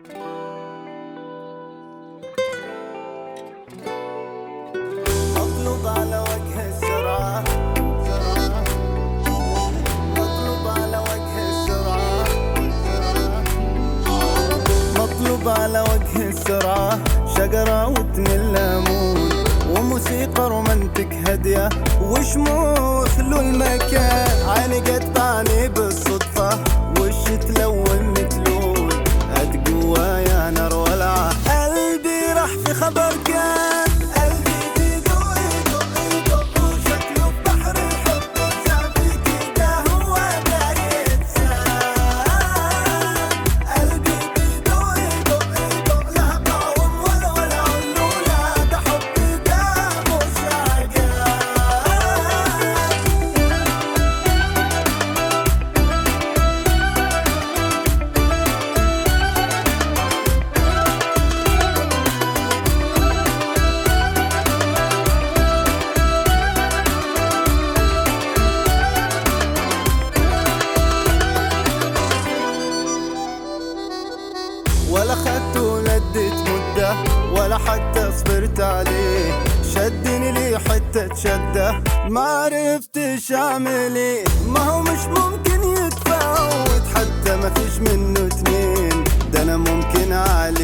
مطلوب على وجه السرعة مطلوب على وجه السرعة مطلوب على وجه السرعة شجرة وتن الليمون وموسيقى رومانتك هادية وشموخ له المكان عيني جت بعيني بالصدفة وش تلون متلون قد جوايا نار ولعة قلبي راح في خبر كان قلبي بيدق يدق يدق وشكله في بحر الحب وسافي كده هو ده يتساب قلبي بيدق يدق يدق لا قاوم ولا ولا علو لا ده حب ده مش عجاب ولا خدت ولدت مدة ولا حتى صبرت عليه شدني لي حتة شدة ما عرفتش اعمل ايه ما هو مش ممكن يتفوت حتى ما فيش منه اتنين ده انا ممكن عليه